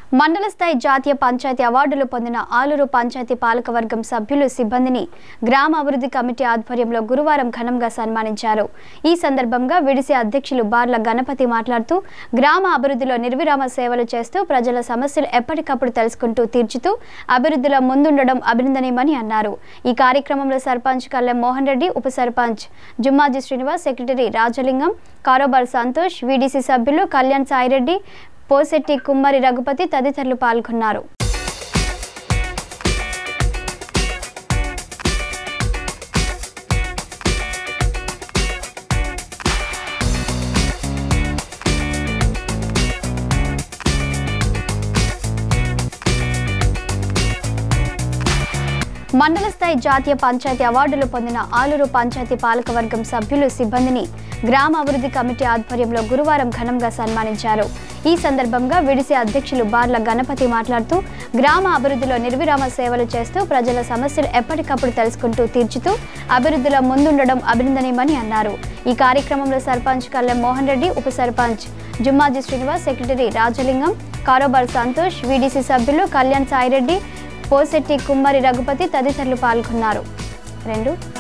మండల స్థాయి జాతీయ పంచాయతీ అవార్డులు పొందిన ఆలూరు పంచాయతీ పాలకవర్గం సభ్యులు సిబ్బందిని గ్రామ అభివృద్ధి కమిటీ ఆధ్వర్యంలో గురువారం ఘనంగా సన్మానించారు ఈ సందర్భంగా విడిసి అధ్యక్షులు బార్ల గణపతి మాట్లాడుతూ గ్రామ అభివృద్ధిలో నిర్విరామ సేవలు చేస్తూ ప్రజల సమస్యలు ఎప్పటికప్పుడు తెలుసుకుంటూ తీర్చుతూ అభివృద్ధిలో ముందుండడం అభినందనీయమని అన్నారు ఈ కార్యక్రమంలో సర్పంచ్ కళ్యాణ్ మోహన్ రెడ్డి ఉప సర్పంచ్ జుమ్మాజీ శ్రీనివాస్ సెక్రటరీ రాజలింగం కారోబార్ సంతోష్ వీడీసీ సభ్యులు కళ్యాణ్ సాయిరెడ్డి పోసెట్టి కుమ్మరి రఘుపతి తదితరులు పాల్గొన్నారు మండల స్థాయి జాతీయ పంచాయతీ అవార్డులు పొందిన ఆలూరు పంచాయతీ పాలకవర్గం సభ్యులు సిబ్బందిని గ్రామ అభివృద్ధి కమిటీ ఆధ్వర్యంలో గురువారం ఘనంగా సన్మానించారు ఈ సందర్భంగా విడిసి అధ్యక్షులు బార్ల గణపతి మాట్లాడుతూ గ్రామ అభివృద్ధిలో నిర్విరామ సేవలు చేస్తూ ప్రజల సమస్యలు ఎప్పటికప్పుడు తెలుసుకుంటూ తీర్చుతూ అభివృద్ధిలో ముందుండడం అభినందనీయమని అన్నారు ఈ కార్యక్రమంలో సర్పంచ్ కళ్యాణ్ మోహన్ రెడ్డి ఉప సర్పంచ్ జుమ్మాజీ శ్రీనివాస్ సెక్రటరీ రాజలింగం కారోబార్ సంతోష్ వీడీసీ సభ్యులు కళ్యాణ్ సాయిరెడ్డి పోసెట్టి కుమ్మరి రఘుపతి తదితరులు పాల్గొన్నారు రెండు